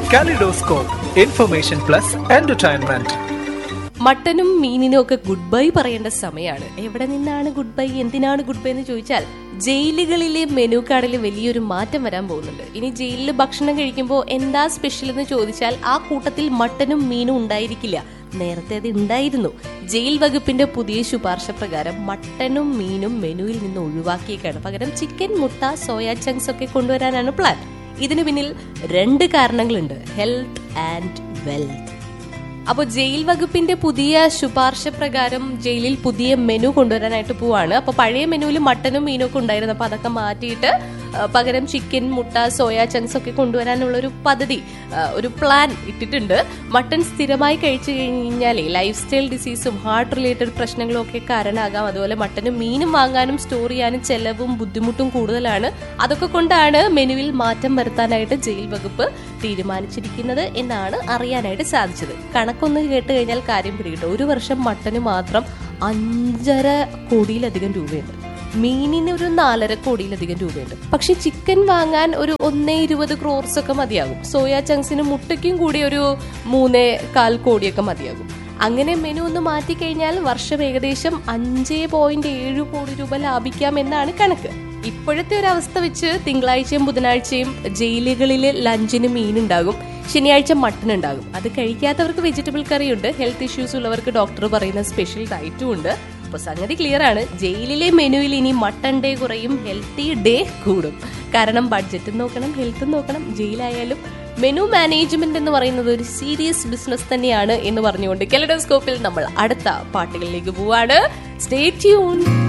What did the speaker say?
kaleidoscope information plus entertainment മട്ടനും മീനിനും ഒക്കെ ഗുഡ് ബൈ പറയേണ്ട സമയമാണ് എവിടെ നിന്നാണ് ഗുഡ് ബൈ എന്തിനാണ് ഗുഡ് ബൈ എന്ന് ചോദിച്ചാൽ ജയിലുകളിലെ മെനു കാർഡിൽ വലിയൊരു മാറ്റം വരാൻ പോകുന്നുണ്ട് ഇനി ജയിലിൽ ഭക്ഷണം കഴിക്കുമ്പോൾ എന്താ സ്പെഷ്യൽ എന്ന് ചോദിച്ചാൽ ആ കൂട്ടത്തിൽ മട്ടനും മീനും ഉണ്ടായിരിക്കില്ല നേരത്തെ അത് ഉണ്ടായിരുന്നു ജയിൽ വകുപ്പിന്റെ പുതിയ ശുപാർശ പ്രകാരം മട്ടനും മീനും മെനുവിൽ നിന്ന് ഒഴിവാക്കിയേക്കാണ് പകരം ചിക്കൻ മുട്ട സോയ ചങ്ക്സ് ഒക്കെ കൊണ്ടുവരാനാണ് പ്ലാൻ ഇതിനു പിന്നിൽ രണ്ട് കാരണങ്ങളുണ്ട് ഹെൽത്ത് ആൻഡ് വെൽത്ത് അപ്പോൾ ജയിൽ വകുപ്പിന്റെ പുതിയ ശുപാർശ പ്രകാരം ജയിലിൽ പുതിയ മെനു കൊണ്ടുവരാനായിട്ട് പോവാണ് അപ്പൊ പഴയ മെനുവിൽ മട്ടനും മീനും ഒക്കെ ഉണ്ടായിരുന്നു അപ്പൊ അതൊക്കെ മാറ്റിയിട്ട് ആ, പകരം ചിക്കൻ മുട്ട സോയ ചങ്ക്സ് ഒക്കെ കൊണ്ടുവരാനുള്ള ഒരു പദ്ധതി ആ, ഒരു പ്ലാൻ ഇട്ടിട്ടുണ്ട് മട്ടൺ സ്ഥിരമായി കഴിച്ചു കഴിഞ്ഞാലേ ലൈഫ് സ്റ്റൈൽ ഡിസീസും ഹാർട്ട് റിലേറ്റഡ് പ്രശ്നങ്ങളും ഒക്കെ കാരണമാകാം അതുപോലെ മട്ടനും മീനും വാങ്ങാനും സ്റ്റോർ ചെയ്യാനും ചെലവും ബുദ്ധിമുട്ടും കൂടുതലാണ് അതൊക്കെ കൊണ്ടാണ് മെനുവിൽ മാറ്റം വരുത്താനായിട്ട് ജയിൽ വകുപ്പ് തീരുമാനിച്ചിരിക്കുന്നത് എന്നാണ് അറിയാനായിട്ട് സാധിച്ചത് കണക്കൊന്ന് കേട്ട് കഴിഞ്ഞാൽ കാര്യം പിടികിട്ടും ഒരു വർഷം മട്ടന് മാത്രം അഞ്ചര കോടിയിലധികം രൂപയുണ്ട് മീനിന് ഒരു നാലര കോടിയിലധികം രൂപയുണ്ട് പക്ഷെ ചിക്കൻ വാങ്ങാൻ ഒരു ഒന്നേ ഇരുപത് ക്രോർസ് ഒക്കെ മതിയാകും സോയ ചങ്ക്സിന് മുട്ടയ്ക്കും കൂടി ഒരു മൂന്നേ കാൽ കോടിയൊക്കെ മതിയാകും അങ്ങനെ മെനു ഒന്ന് മാറ്റിക്കഴിഞ്ഞാൽ വർഷം ഏകദേശം അഞ്ചേ പോയിന്റ് ഏഴ് കോടി രൂപ ലാഭിക്കാം എന്നാണ് കണക്ക് ഇപ്പോഴത്തെ ഒരു അവസ്ഥ വെച്ച് തിങ്കളാഴ്ചയും ബുധനാഴ്ചയും ജയിലുകളിൽ ലഞ്ചിന് മീനുണ്ടാകും ശനിയാഴ്ച മട്ടൺ ഉണ്ടാകും അത് കഴിക്കാത്തവർക്ക് വെജിറ്റബിൾ കറിയുണ്ട് ഹെൽത്ത് ഇഷ്യൂസ് ഉള്ളവർക്ക് ഡോക്ടർ പറയുന്ന സ്പെഷ്യൽ ഡയറ്റും ഉണ്ട് അപ്പൊ സംഗതി ക്ലിയർ ആണ് ജയിലിലെ മെനുവിൽ ഇനി മട്ടൺ ഡേ കുറയും ഹെൽത്തി ഡേ കൂടും കാരണം ബഡ്ജറ്റും നോക്കണം ഹെൽത്തും നോക്കണം ജയിലായാലും മെനു മാനേജ്മെന്റ് എന്ന് പറയുന്നത് ഒരു സീരിയസ് ബിസിനസ് തന്നെയാണ് എന്ന് പറഞ്ഞുകൊണ്ട് കെലഡോസ്കോപ്പിൽ നമ്മൾ അടുത്ത പാട്ടുകളിലേക്ക് പോവാണ് സ്റ്റേ ട്യൂൺ